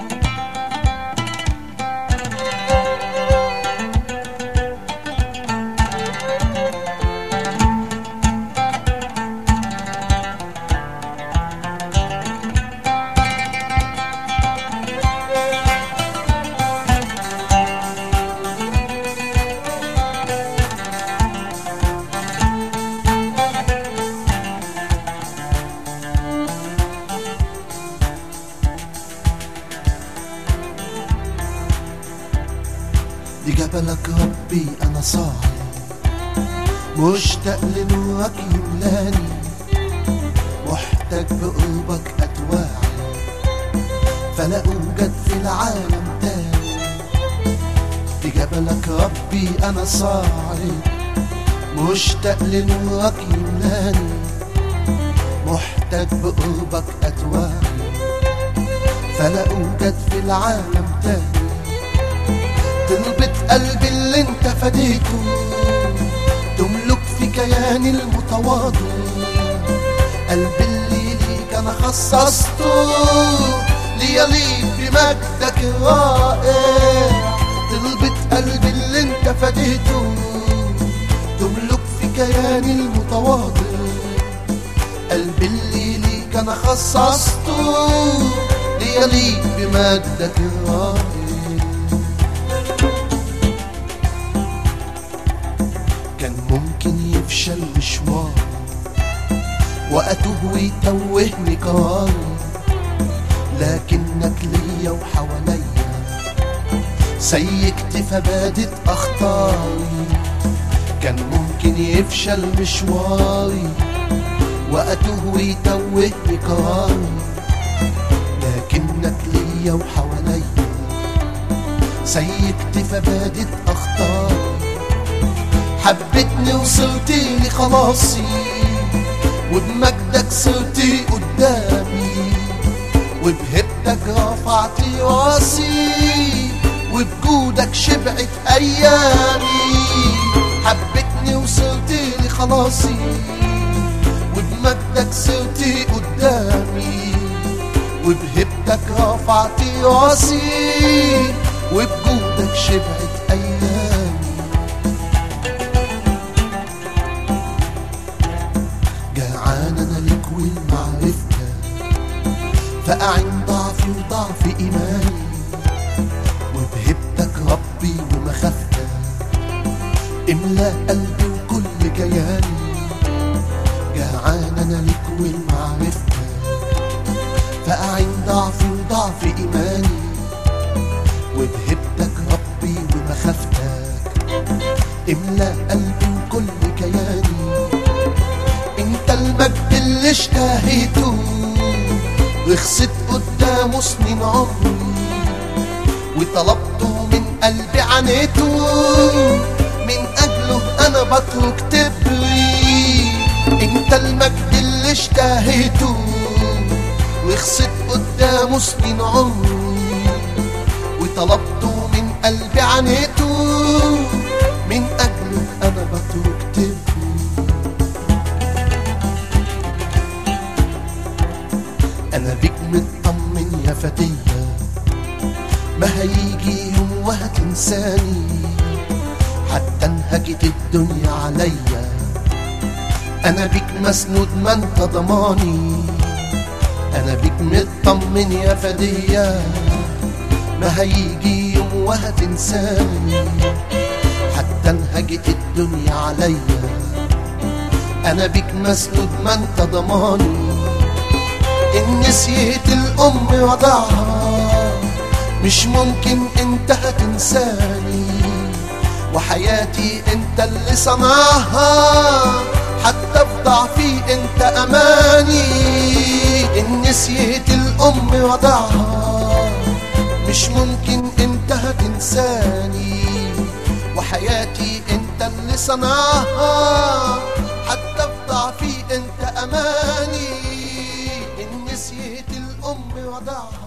لجبلك ربي أنا صاحي مشتاق لنورك يملاني محتاج بقربك أتواعي فلا أوجد في العالم تاني لجبلك ربي أنا صاعد مشتاق لنورك يملاني محتاج بقربك أتواعي فلا أوجد في العالم تاني طلبة قلبي اللي انت فديته تملك في كياني المتواضع قلبي اللي ليك انا خصصته ليليق بمجدك الرائع طلبة قلبي اللي انت فديته تملك في كياني المتواضع قلبي اللي ليك انا خصصته ليليق بمجدك الرائع كان ممكن يفشل مشوار وأتوه ويتوهني قراري لكنك ليا وحواليا سيكت فبادت أخطاري كان ممكن يفشل مشواري وأتوه ويتوهني قراري لكنك ليا وحواليا سيكت فبادت أخطاري حبتني وصرتي خلاصي وبمجدك صرتي قدامي وبهبتك رفعتي راسي وبجودك شبعت ايامي حبتني وصرتي خلاصي وبمجدك صرتي قدامي وبهبتك رفعتي راسي وبجودك شبعت ايامي جعان انا لك والمعرفة فأعن ضعفي وضعف إيماني وبهبتك ربي ومخافتك املأ قلبي وكل كياني جعان انا لك والمعرفة فأعن ضعفي وضعف إيماني وبهبتك ربي ومخافتك املأ قلبي وكل كياني انت المجد اللي اشتهيته رخصت قدامه سنين عمري وطلبته من قلبي عانيته من اجله انا بترك تبري انت المجد اللي اشتهيته رخصت قدامه سنين عمري وطلبته من قلبي عانيته من اجله انا بترك تبري انا بيك مطمن يا فتية ما هيجي يوم وهتنساني حتى انهكت الدنيا عليا انا بيك مسنود ما انت ضماني انا بيك مطمن يا فدية ما هيجي يوم وهتنساني حتى انهكت الدنيا عليا انا بيك مسنود ما انت ضماني إن نسيت الأم وضعها مش ممكن أنت هتنساني وحياتي أنت اللي صنعها حتى في ضعفي أنت أماني إن نسيت الأم وضعها مش ممكن أنت هتنساني وحياتي أنت اللي صنعها حتى في ضعفي أنت أماني إن نسيت الأم وضعها